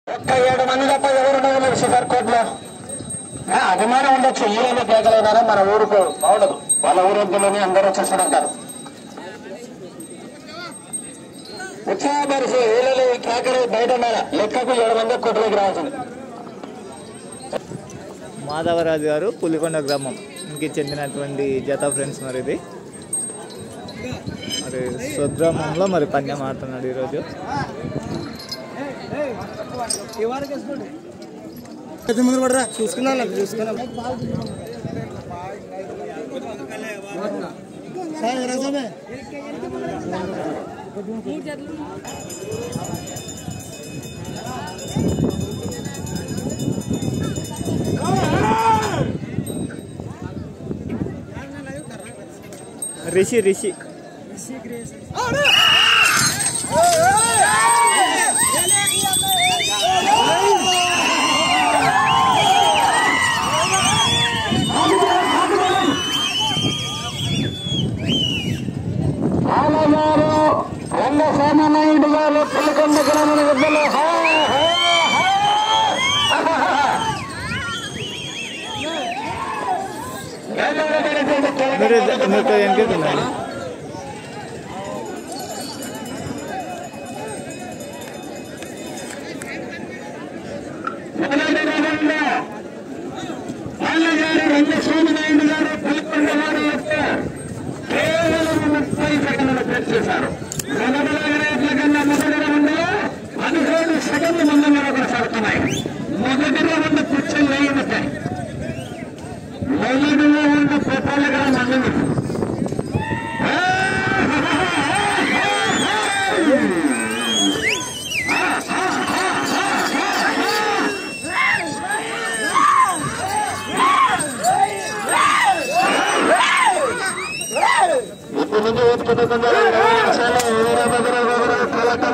ఒక్క ఏడు మంది తప్ప ఎవరు ఉండదు షుగర్ కోర్టులో ఆ, అభిమానం ఉండొచ్చు ఈరోజు కేకలైనా మన ఊరుకు బాగుండదు వాళ్ళ ఊరొద్దులోనే అందరూ వచ్చేసి ఉంటారు ఉత్సాహపరిచి ఊళ్ళో ఈ కేకలు బయట ఉండాలి లెక్కకు ఏడు మంది కోర్టులోకి రావాల్సింది మాధవరాజు గారు పులికొండ గ్రామం ఇంటికి చెందినటువంటి జత ఫ్రెండ్స్ మరి ఇది మరి స్వగ్రామంలో మరి పందెం ఆడుతున్నాడు ఈరోజు ముందు పడరా చూసుకున్నా చూసుకున్నా రిషి రిషి ఆలగారు రెండ సోమనాయుడు గారు పులికొండ గ్రామం వద్దలో హా, హా, హా. మీరు మీరు వెనకెళ్తున్నారు ఆలగారు రెండ సోమనాయుడు గారు పులికొండ వారు యొక్క కేవలం ముప్పై సెకండ్లు పూర్తి చేశారు మొదటిలాగానే ఎట్ల కన్నా మొదటి రౌండ్లో పదిహేడు సెకండ్లు ముందంగా కొనసాగుతున్నాయి మొదటి రౌండ్ కూర్చొని వేయి ఉంటాయి మొదటి రౌండ్ పెట్టాలిగా మంది ఇప్పుడు నుంచి ఓపుతున్నకుండా చాలా ఊర దగ్గర దగ్గర కలకన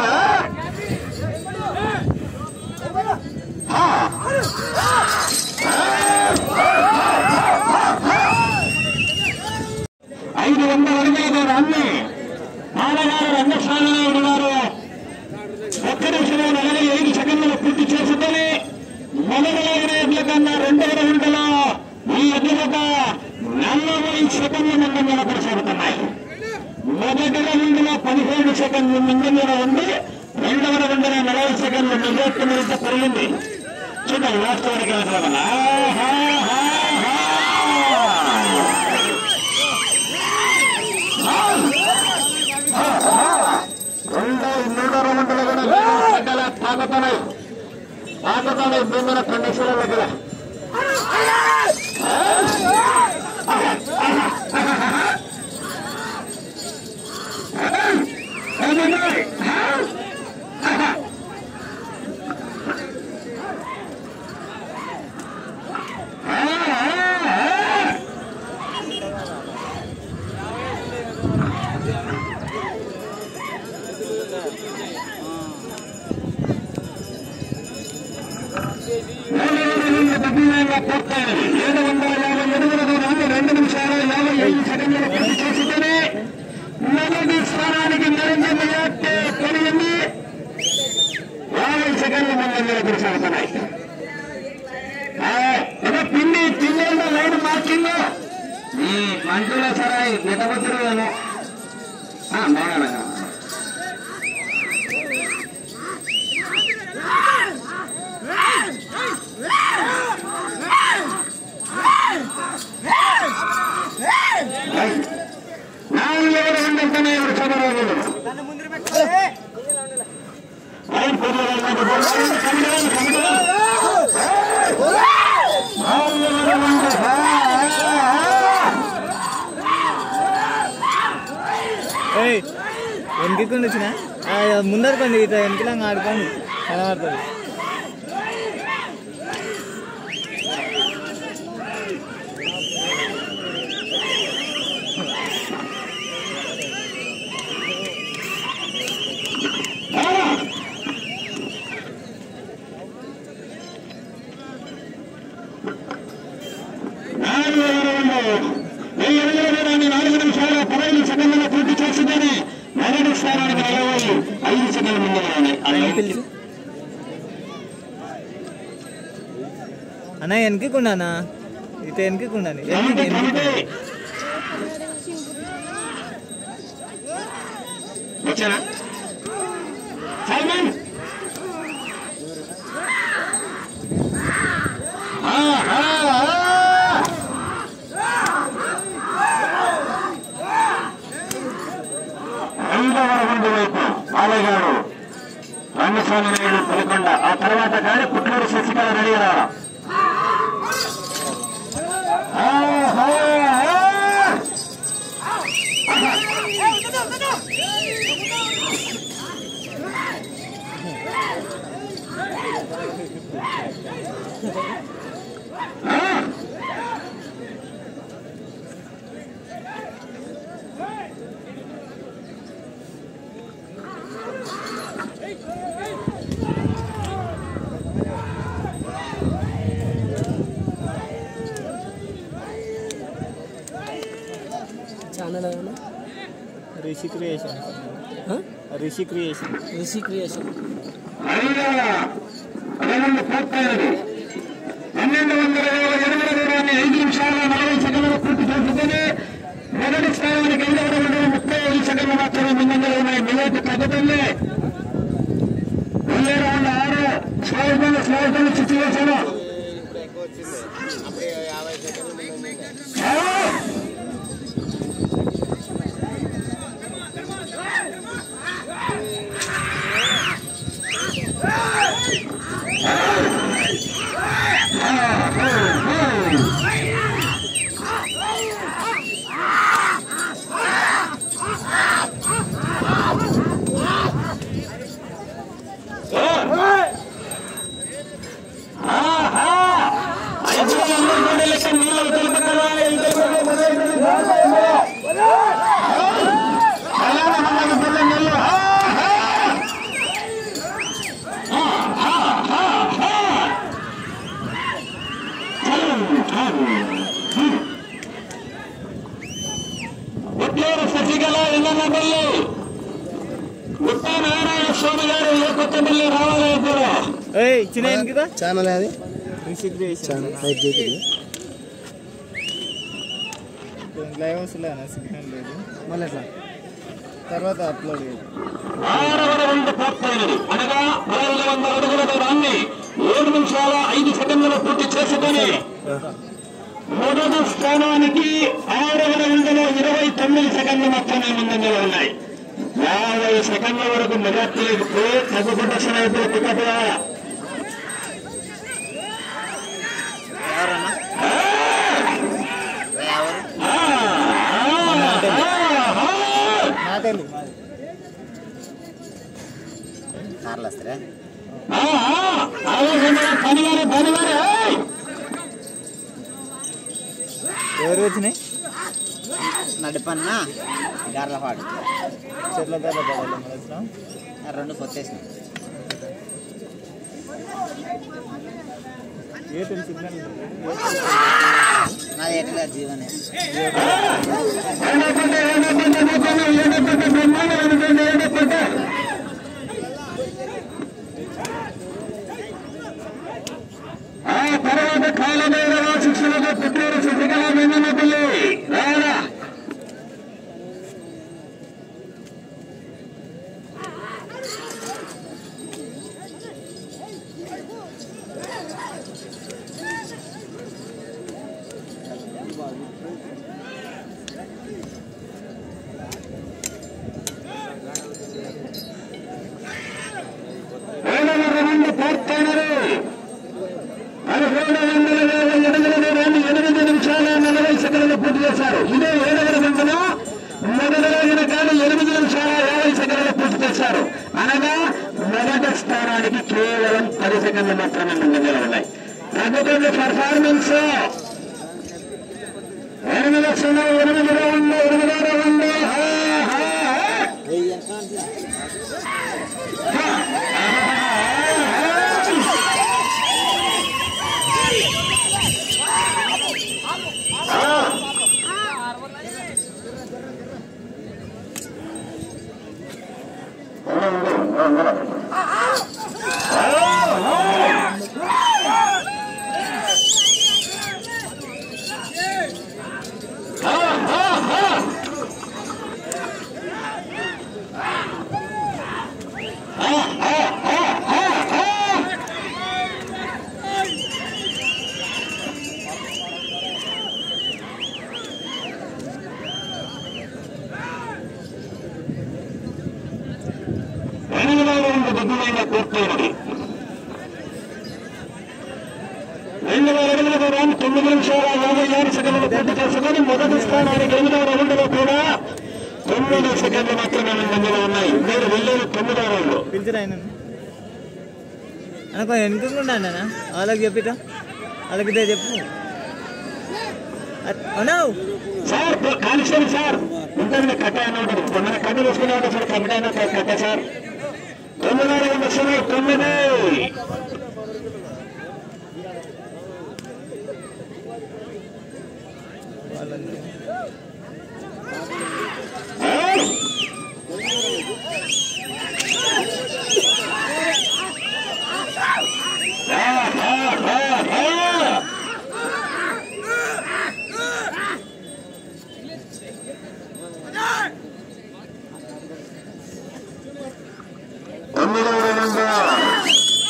ఐదు వందల అడుగుల రాన్ని నాన్నగారు రంగస్వామినాయుడు గారు ఒక్క నిమిషంలో నలభై ఐదు సెకండ్లు పూర్తి చేసుకుని మొదలైన ఎడ్ల కన్నా రెండవ రౌండ్లో ఈ ఎడ్ల నలభై సెకండ్ల ముందంగా కొనసాగుతున్నాయి మొదటి రౌండ్లో పదిహేడు సెకండ్లు ముందంగా ఉంది రెండవ రౌండ్లో నలభై సెకండ్లు నిజాత్మ మీద పెరిగింది చూడండి వాస్తవానికి అవసరం రెండో మూడో రౌండ్లో కూడా సకల తాగుతున్నాయి తాగుతున్నాయి భూమిన కండిషన్ల దగ్గర ఏడు వందల యాభై ఎనిమిది దూరాన్ని రెండు నిమిషాలు యాభై ఐదు సెకండ్లు పూర్తి చేసుకుని మొదటి స్థానానికి నరేంద్ర యాక్టే కొనియండి యాభై సెకండ్లు ముందంజలు కొనసాగుతున్నాయి ఆ, ఏదో పిండి తిన్నేళ్ళ లైన్ మార్కింగ్ ఈ మంచులో సరాయి నెటబుద్ధులు బాగా నాలుగు ఎవరు ఉండంతనే ఎవరు చదవరాదు లైన్ పొద్దున కమిడలు కమిడలు ఏయ్ వెనక్కి వచ్చిన ముందర కొండి ఇట్లా వెనకలంగా ఆడుకోండి కనబడుతుంది నాలుగు ఎవరు ఈ ఎనిమిది దూరాన్ని నాలుగు నిమిషాలు పదహైదు సెకండ్లలో పూర్తి చేసిందని మొదటి స్థానానికి నలభై ఐదు సెకండ్ల ముందు పిలిచి అన్న వెనకకుండానా ఇటు వెనకకుండాని వెనక వెనకకుండా వచ్చానా సల్మాన్ ఆ, ఆ, ఆ. రెండవ రౌండ్ వైపు బాలయ్యాడు రంగస్వామి నాయుడు పలకొండ ఆ తర్వాత కానీ పుట్టూరు శశికళ రెడీ రావడం ఆ, ఆ, ఆ. ఛానల్ ఏమన్నా Rishi creation Rishi creation Rishi creation ఐదవ రౌండ్ పూర్తయినది పన్నెండు వందల ఇరవై ఎనిమిది దూరాన్ని ఐదు నిమిషాల నలభై సెకండ్లు పూర్తి చేసుకుని మొదటి స్థానానికి ఐదవ రౌండ్ ముప్పై ఐదు సెకండ్లు మాత్రమే ముందంజలో ఉన్నాయి నిలబడి తగ్గుతుంది వెళ్ళే రౌండ్ ఆరు slogan slogan situation Utluru Sasikala Illanapalli ఉత్త నారాయణ స్వామి గారు ఏ కొత్తపల్లి రావాలి ఇప్పుడు ఏయ్ చిన్న వెనకగా ఛానల్ అది రిషి క్రియేషన్ ఛానల్ టైప్ చేయండి లైవ్ వస్తలేనా సిగ్నల్ లేదు మళ్ళీ ఎట్లా తర్వాత అప్లోడ్ చేయాలి ఆరవ రౌండ్ పూర్తయినది అనగా పదహైదు వందల అడుగుల దూరాన్ని ఏడు నిమిషాల ఐదు సెకండ్లలో పూర్తి చేసుకొని మొదటి స్థానానికి ఆరవ రౌండ్లో ఇరవై తొమ్మిది సెకండ్లు మాత్రమే ముందంజలో ఉన్నాయి యాభై సెకండ్ల వరకు మెజార్టీకి తగ్గుకుంట స్నేహితులు టికెట్ నాటేళ్ళు కార్లు వస్తారా పనివారు పనివారు ఎవరు వచ్చినాయి నడిపన్న గార్లపాడు చెట్ల దగ్గర పడాలి మనం వచ్చినాం రెండు కొత్తేసినాయి ఎయిర్టెల్ సిగ్నల్ నాది ఎట్లా జీవనే ఏడపడ్డ ఏడపడ్డ మొత్తం ఏడపడ్డ బ్రహ్మాండం అనుకోండి ఏడపడ్డ ఆ తర్వాత కాలభైరవ శిక్షణకు పుట్టూరు శశికళ వెన్నపల్లి రారా ఏడవ రౌండ్ పూర్తయినది పదకొండు వందల యాభై ఎనిమిది దూరాన్ని ఎనిమిది నిమిషాల నలభై సెకండ్లు పూర్తి చేశారు ఇదే ఏడవ రౌండ్లో మొదటి రోజున కానీ ఎనిమిది నిమిషాల యాభై సెకండ్లు పూర్తి చేశారు అనగా మొదటి స్థానానికి కేవలం పది సెకండ్లు మాత్రమే ముందంజలో ఉన్నాయి తగ్గుతుంది పర్ఫార్మెన్స్ ఎనిమిది క్షణం ఎనిమిది రౌండ్లు ఎనిమిదో రౌండ్ హా, హా, హా. పూర్తయినది రెండు వేల అడుగుల దూరం తొమ్మిది నిమిషాల యాభై ఆరు సెకండ్లు పూర్తి చేసుకుని మొదటి స్థానానికి ఎనిమిదవ రౌండ్లో కూడా తొమ్మిది సెకండ్లు మాత్రమే ముందులో ఉన్నాయి మీరు వెళ్ళేది తొమ్మిదవ రౌండ్ పిలిచిరా ఆయన అనుకో వెనుకుంటా అన్న వాళ్ళకి చెప్పిట వాళ్ళకి ఇదే చెప్పు అన్నావు సార్ కానిస్టేబుల్ సార్ ఉంటుంది కట్ట అని ఉంటుంది మన కన్ను వేసుకునే సార్ కట్టైనా కట్ట సార్ తొమ్మిది వందల సమయం తొమ్మిది వాళ్ళకి తొమ్మిదవ రౌండ్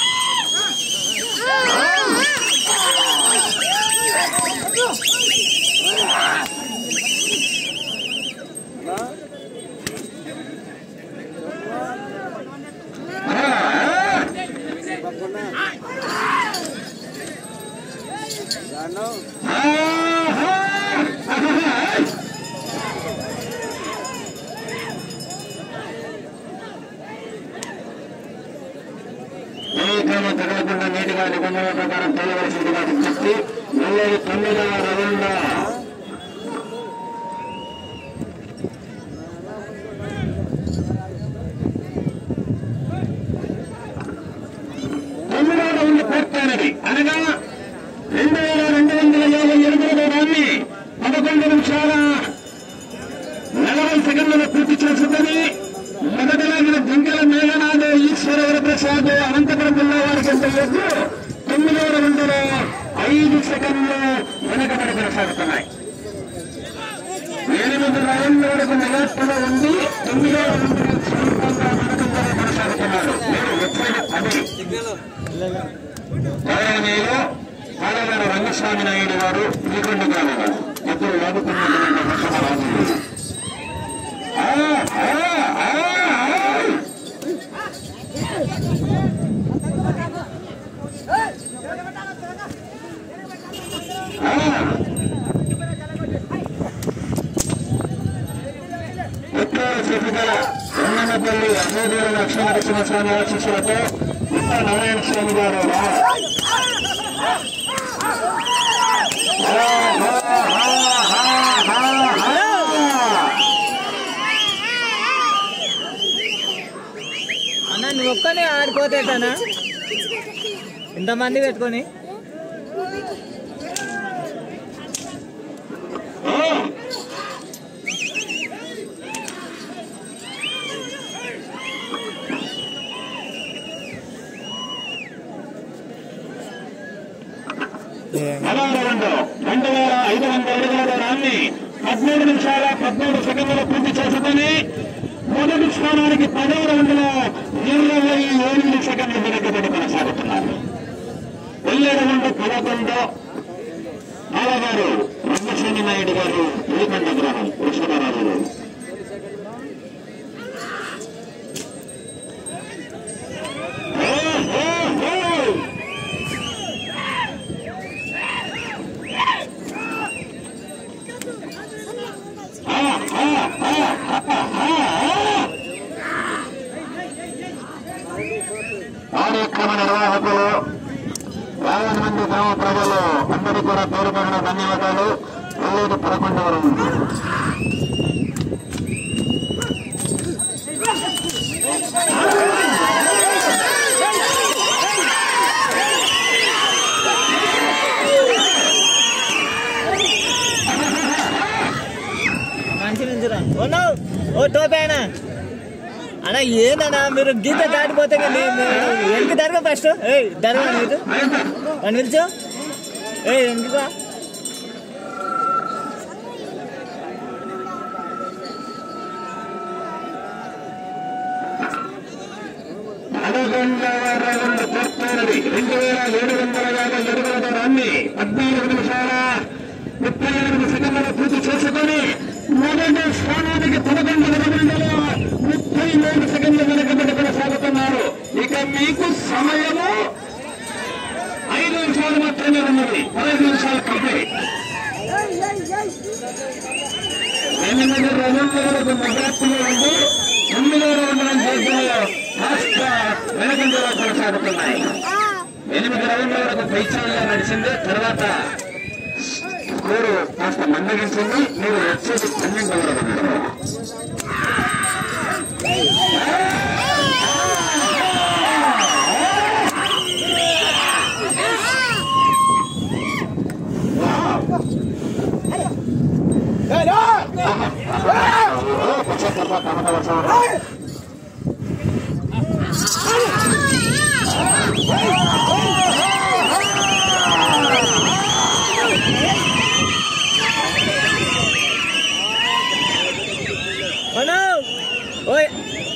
నీటిని తగలకుండా నీటిగా నిబంధనల ప్రకారం తేలవలసిందిగా చెప్పి వెళ్ళేది తొమ్మిదవ రౌండ్ తొమ్మిదవ రౌండ్ పూర్తయినది అనగా రెండు వేల రెండు వందల యాభై ఎనిమిది దూరాన్ని పదకొండు నిమిషాల నలభై సెకండ్లలో పూర్తి చేస్తుందని మొదటి లాగిన జింకల మేఘనాథ్ ఈశ్వర ప్రసాద్ అనంతపురం జిల్లా వారి కంటే ఎత్తు తొమ్మిదవ రౌండ్లో ఐదు సెకండ్లు వెనకబడి కొనసాగుతున్నాయి ఎనిమిది రౌండ్ల వరకు నిలట్టులో ఉంది తొమ్మిదవ రౌండ్లో స్వల్పంగా వెనకంగా కొనసాగుతున్నారు మీరు వచ్చేది పది గౌరవనీయులు పాలగాడ రంగస్వామి నాయుడు గారు శ్రీకొండ గ్రామం గారు ఇద్దరు లాగుతున్నటువంటి ప్రసవ రాజులు ఆ, ఆ, ఆ, ఆ. ఉత్తర శ్రీపికల ఉన్నపల్లి అన్నదూర లక్ష్మణ నరసింహస్వామి ఆశీస్సులతో ఉత్తర నారాయణ స్వామి గారు రా- హా, హా, హా, హా, హా, హా. అన్న నువ్వు ఒక్కనే ఆడిపోతే ఎట్లనా ఇంతమంది పెట్టుకొని పదహారు రౌండ్ రెండు వేల ఐదు వందల అడుగుల దూరాన్ని పద్మూడు నిమిషాల పద్మూడు సెకండ్లలో పూర్తి చేసుకుని మొదటి స్థానానికి పదవ రౌండ్లో ఇరవై ఎనిమిది సెకండ్లు వెనకబడి కొనసాగుతున్నారు వెళ్ళే రౌండ్ పదకొండు బాలగారు రంగస్వామి నాయుడు గారు పులికొండ గ్రామం వృషభరాజు కార్యక్రమ నిర్వాహకులు యాభై మంది గ్రామ ప్రజలు అందరికీ కూడా పేరు పేరున ధన్యవాదాలు వెళ్ళేది పదకొండవ రౌండ్ మనిషి నుంచి రా ఓ నో ఓ టోపీ ఆయన అన్న ఏందన్నా మీరు గీత దాటిపోతే ఇక నేను ఎంత జరగ ఫస్ట్ ఏయ్ జరగ మీరు అని పిలుచు ఏ ఎందుకు పదకొండవ రౌండ్ పూర్తయినది రెండు వేల ఏడు వందల యాభై అడుగుల దూరాన్ని పద్నాలుగు నిమిషాల ముప్పై ఎనిమిది సెకండ్లలో పూర్తి చేసుకొని మొదటి స్థానానికి పదకొండవ రౌండ్లో ముప్పై మూడు సెకండ్లు వెనకబడి కొనసాగుతున్నారు ఇక మీకు పూర్తిగా ఉంది తొమ్మిదో రౌండ్ చేతుల్లో కాస్త వెనకంజలో కొనసాగుతున్నాయి ఎనిమిది రౌండ్ల వరకు పైచాలుగా నడిచింది తర్వాత స్కోరు కాస్త మందగించింది మీరు వచ్చేది పన్నెండు వరకు ఓనా ఓయ్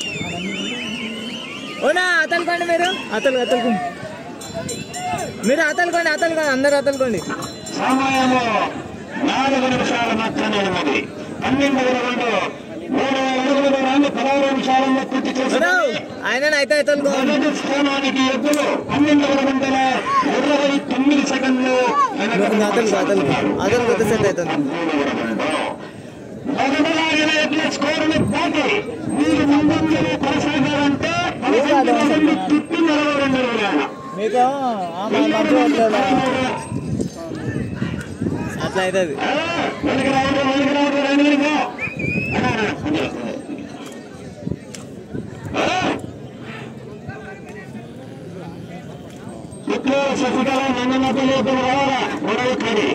ఓనా అతలుకోండి మీరు అతలు అతలుకోండి మీరు అతలుకోండి అతలుకోండి అందరు అతలుకోండి సమయము నాలుగు నిమిషాలు మాత్రమే ఉన్నది పన్నెండు రౌండ్ మూడు అడుగుల దూరాన్ని పదహారు నిమిషాలలో పూర్తి ఓనా చేసింది ఆయన అయితే అతలుకో మొదటి స్థానానికి ఎద్దులు పన్నెండు వందల ఇరవై తొమ్మిది సెకండ్లు అతలు అతలు అతలు కొత్త సెట్ అవుతుంది మొదటిలాగిన ఎడ్ల స్కోరుని దాటి మీరు ముందంజలో కొనసాగాలంటే పదకొండు రౌండ్లు తిప్పి నలభై రెండు వేల మీకు ఆ మా మంచి వట్లేదు అట్లా అవుతుంది వెనక రావడం వెనక రావడం రెండు వేలు ఇప్పుడు శశికళ నందనపల్లి ఇప్పుడు రావాలా గొడవ కడి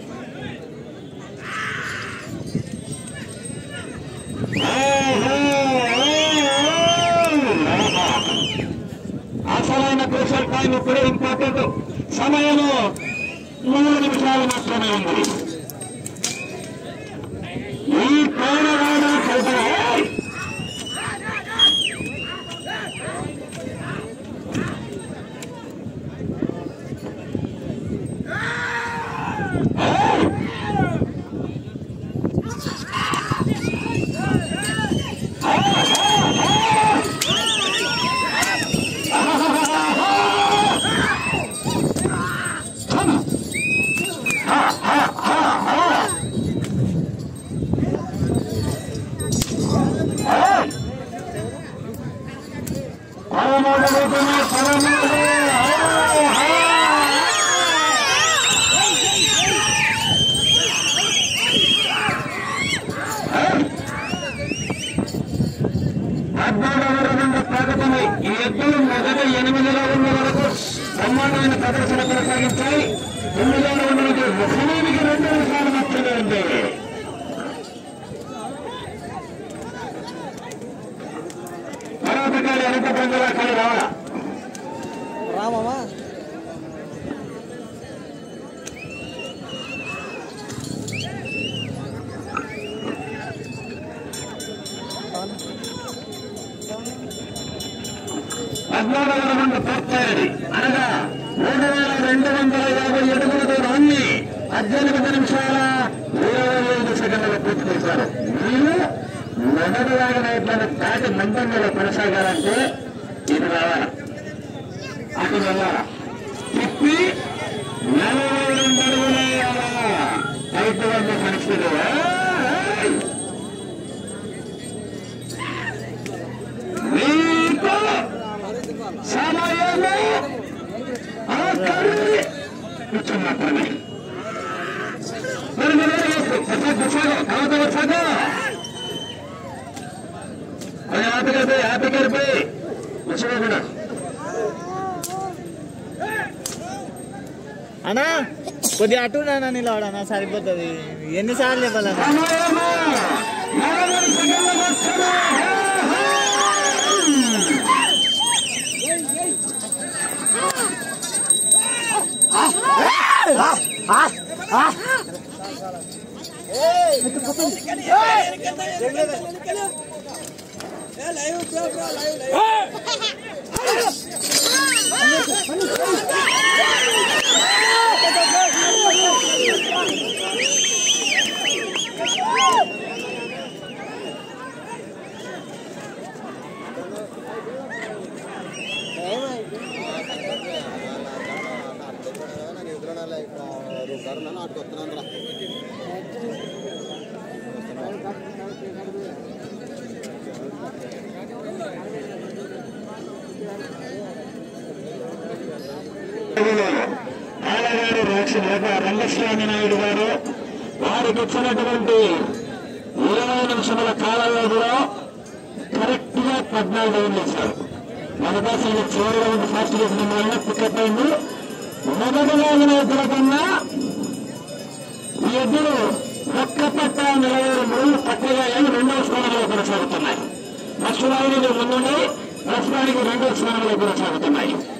అసలైన క్రూషల్ టైం ఇప్పుడే ఇంపార్టెంట్ సమయము మూడు నిమిషాలు మాత్రమే ఉంది ఈ పోరాడు కలిసిన ప్రకటన ఈ ఎద్దులు మొదటి ఎనిమిదిలో ఉన్న వరకు బ్రహ్మాండమైన ప్రదర్శన కొనసాగించాయి తొమ్మిదిలో ఉన్నది సమయానికి రెండు నిమిషాలు మాత్రమే ఉంది మరొకటి వెనక పండుగ కానీ రావాలా రామమ్మా పద్నాలుగు నుండి పూర్తయినది అనగా మూడు వేల రెండు వందల యాభై అడుగుల దూరాన్ని పద్దెనిమిది నిమిషాల ఇరవై ఐదు సెకండ్లు పూర్తి చేశారు మీరు మొదటి వాగినట్లను దాటి మందంలో కొనసాగాలంటే ఇది రావాలి అటు వెళ్ళాలా తిప్పి నలభై రెండు అడుగులు వేయాలా రైతు వల్ల పరిస్థితి ఏయ్! మీకు సమయము ఆఖరి కూర్చున్నప్పుడే మరి మీరు కూర్చోగా కవత వచ్చాక అది ఆటగారిపోయి ఆటగారిపోయి కూర్చోగా కూడా అన్నా కొద్దిగా అటు నాన్న నిలవడన్నా సరిపోతుంది ఎన్నిసార్లు చెప్పాలన్నా సమయము నలభై సెకండ్ల వచ్చారు ఆలగారి రాక్ష రంగస్వామి నాయుడు గారు వారికి ఇచ్చినటువంటి ఇరవై నిమిషముల కాలంలో కూడా కరెక్ట్ గా పద్నాలుగు రౌండ్లు ఇచ్చారు మన కోసం చివరి రౌండ్ ఫాస్ట్ చేసిన వల్ల పికప్ అయింది మొదటిగా వినాయకుల కన్నా ఈ ఇద్దరు ఒక్క పట్ట నిలవేరు మూడు తక్కువగా ఏమి రెండవ స్థానంలో కొనసాగుతున్నాయి లక్ష్మణానికి ముందుండి ప్రస్తుతానికి రెండవ స్థానంలో కొనసాగుతున్నాయి